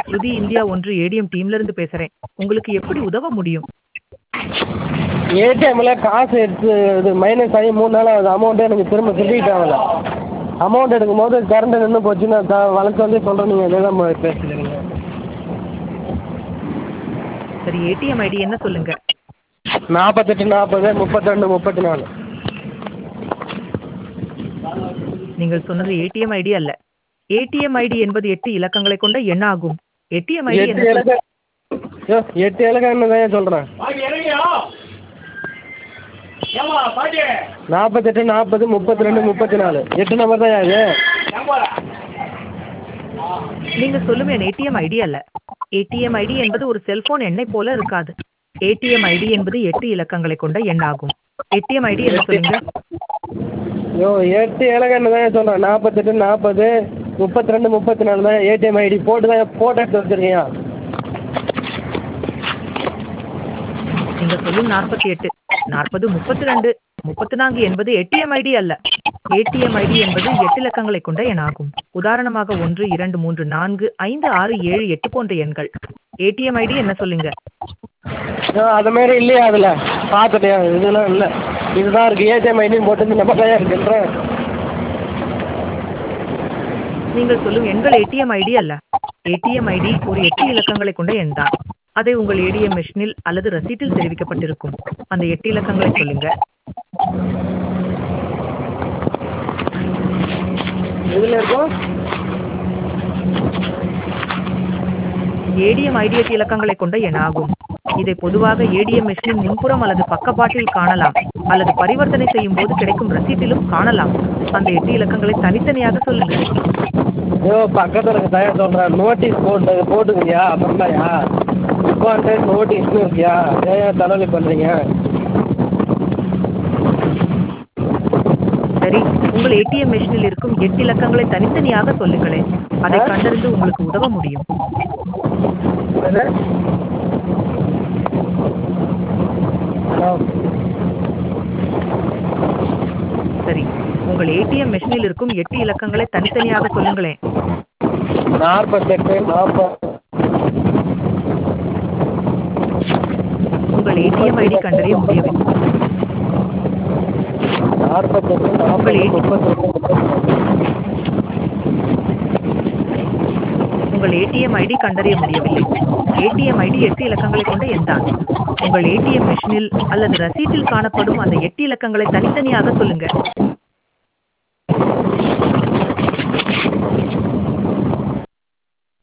ஸ்ருதி India ஒன்று ATM டீம்ல இருந்து பேசுறேன் உங்களுக்கு எப்படி உதவ முடியும் ஏடிஎம்மில் காசு எடுத்து இது மைனஸ் ஆகி மூணு நாள் ஆகுது அமௌண்ட்டு எனக்கு திரும்ப கிரெடிட் அமௌண்ட் எடுக்கும்போது கரண்ட்டு நின்று போச்சு நான் த வழக்கு வந்து சொல்கிறேன் நீங்கள் இதே தான் பேசுகிறீங்க சரி ஏடிஎம் ஐடி என்ன சொல்லுங்க நாற்பத்தெட்டு நாற்பது முப்பத்தி ரெண்டு முப்பத்தி நாலு நீங்கள் சொன்னது ஏடிஎம் ஐடி அல்ல ஏடிஎம் ஐடி என்பது எட்டு இலக்கங்களை கொண்ட எண் ஆகும் ஏடிஎம் ஐடி எட்டு என்ன இலக்க ஐயோ எட்டு இலக்கன்னு தான் சொல்கிறேன் நாற்பத்தெட்டு நாற்பது முப்பத்தி ரெண்டு முப்பத்தி நாலு எட்டு நம்பர் தான் இது நீங்க சொல்லும் என் ஏடிஎம் ஐடி அல்ல ஏடிஎம் ஐடி என்பது ஒரு செல்போன் எண்ணை போல இருக்காது ஏடிஎம் ஐடி என்பது எட்டு இலக்கங்களை கொண்ட எண் ஆகும் ஏடிஎம் ஐடி என்ன சொல்லுங்க ஐயோ எட்டு இலக்கன்னு தான் சொல்கிறேன் நாற்பத்தெட்டு நாற்பது முப்பத்தி ரெண்டு முப்பத்தி நாலு தான் ஏடிஎம் ஐடி போட்டு தான் ஃபோட்டோ எடுத்து வச்சுருக்கீங்க நீங்க சொல்லும் நாற்பத்தி எட்டு நாற்பது முப்பத்தி ரெண்டு முப்பத்தி நான்கு என்பது ஏடிஎம் ஐடி அல்ல ஏடிஎம் ஐடி என்பது எட்டு இலக்கங்களை கொண்ட எண் ஆகும் உதாரணமாக ஒன்று இரண்டு மூன்று நான்கு ஐந்து ஆறு ஏழு எட்டு போன்ற எண்கள் ஏடிஎம் ஐடி என்ன சொல்லுங்க ஐயோ அது மாரி இல்லையா அதில் பார்த்துட்டேன் இதெல்லாம் இல்லை இதுதான் இருக்குது ஏடிஎம் ஐடின்னு போட்டு இந்த நம்பர் தான் இருக்குன்றேன் நீங்கள் சொல்லும் எண்கள் ஏடிஎம் ஐடி அல்ல ஏடிஎம் ஐடி ஒரு எட்டு இலக்கங்களை கொண்ட எண் தான் அதை உங்கள் ஏடிஎம் மெஷினில் அல்லது ரசீட்டில் தெரிவிக்கப்பட்டிருக்கும் அந்த எட்டு இலக்கங்களை சொல்லுங்க இதில் இருக்கும் ஏடிஎம் ஐடி எட்டு இலக்கங்களை கொண்ட எண் ஆகும் இதை பொதுவாக ஏடிஎம் மெஷினின் முன்புறம் அல்லது பக்கப்பாட்டில் காணலாம் அல்லது பரிவர்த்தனை செய்யும் போது கிடைக்கும் ரசீட்டிலும் காணலாம் அந்த எட்டு இலக்கங்களை தனித்தனியாக சொல்லுங்க ஐயோ பக்கத்தில் இருக்க தயார் சொல்கிறேன் நோட்டீஸ் போட்டு போட்டுக்கிறியா அப்புறம்தாயா உட்காந்து நோட்டீஸ்னு இருக்கியா ஏன் தலைவலி பண்ணுறீங்க சரி உங்கள் ஏடிஎம் மெஷினில் இருக்கும் எட்டு இலக்கங்களை தனித்தனியாக சொல்லுங்களேன் அதை கண்டறிந்து உங்களுக்கு உதவ முடியும் என்னது ஹலோ சரி உங்கள் ஏடிஎம் மெஷினில் இருக்கும் எட்டு இலக்கங்களை தனித்தனியாக சொல்லுங்களேன் நாற்பத்தெட்டு நாற்பது உங்கள் ஏடிஎம் ஐடி கண்டறிய முடியவில்லை நாற்பத்தெட்டு நாற்பது முப்பத்தெட்டு உங்கள் ஏடிஎம் ஐடி கண்டறிய முடியவில்லை ஏடிஎம் ஐடி எட்டு இலக்கங்களை கொண்ட எண்தான் உங்கள் ஏடிஎம் மெஷினில் அல்லது ரசீட்டில் காணப்படும் அந்த எட்டு இலக்கங்களை தனித்தனியாக சொல்லுங்க